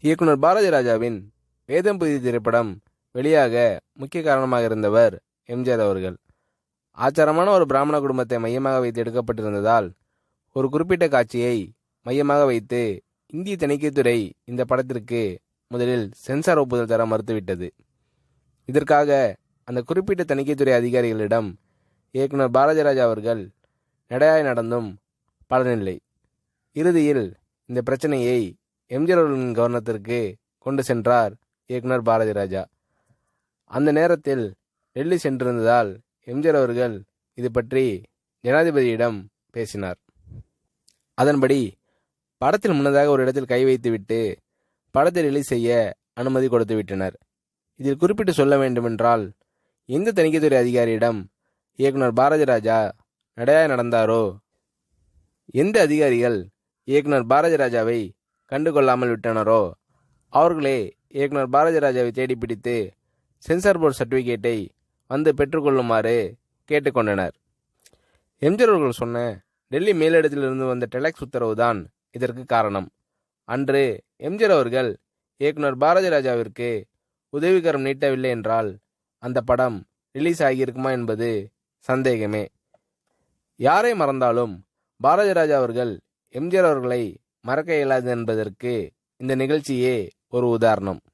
இயக்குனர் பாரதி ராஜாவின் வேதம் புதிய திரைப்படம் வெளியாக முக்கிய காரணமாக இருந்தவர் எம்ஜிஆர் அவர்கள் ஆச்சாரமான ஒரு பிராமண குடும்பத்தை மையமாக வைத்து எடுக்கப்பட்டிருந்ததால் ஒரு குறிப்பிட்ட காட்சியை மையமாக வைத்து இந்திய தணிக்கைத்துறை இந்த படத்திற்கு முதலில் சென்சார் ஒப்புதல் தர மறுத்துவிட்டது இதற்காக அந்த குறிப்பிட்ட தணிக்கைத்துறை அதிகாரிகளிடம் இயக்குனர் பாரதிராஜா அவர்கள் நடையாய் நடந்தும் பலனில்லை இறுதியில் இந்த பிரச்சனையை எம்ஜிஆர் அவர்களின் கவனத்திற்கு கொண்டு சென்றார் இயக்குனர் பாரதி ராஜா அந்த நேரத்தில் டெல்லி சென்றிருந்ததால் எம்ஜிஆர் அவர்கள் இது பற்றி ஜனாதிபதியிடம் பேசினார் அதன்படி படத்தில் முன்னதாக ஒரு இடத்தில் கை வைத்துவிட்டு படத்தை ரிலீஸ் செய்ய அனுமதி கொடுத்து விட்டனர் இதில் குறிப்பிட்டு சொல்ல வேண்டுமென்றால் எந்த தணிக்கைத்துறை அதிகாரியிடம் இயக்குனர் பாரதி ராஜா நடையாய் நடந்தாரோ எந்த அதிகாரிகள் இயக்குனர் பாரதி ராஜாவை கண்டுகொள்ளாமல் விட்டனரோ அவர்களே இயக்குனர் பாரதி ராஜாவை தேடி பிடித்து சென்சார் போர்டு சர்டிபிகேட்டை வந்து பெற்றுக்கொள்ளுமாறு கேட்டுக்கொண்டனர் எம்ஜிஆர் அவர்கள் சொன்ன டெல்லி மேலிடத்திலிருந்து வந்த டெலக்ஸ் உத்தரவுதான் இதற்கு காரணம் அன்று எம்ஜிஆர் அவர்கள் இயக்குனர் பாரதி ராஜாவிற்கு உதவிகரம் நீட்டவில்லை என்றால் அந்த படம் ரிலீஸ் ஆகியிருக்குமா என்பது சந்தேகமே யாரை மறந்தாலும் பாரதி ராஜா அவர்கள் எம்ஜிஆர் அவர்களை மறக்க இயலாது என்பதற்கு இந்த நிகழ்ச்சியே ஒரு உதாரணம்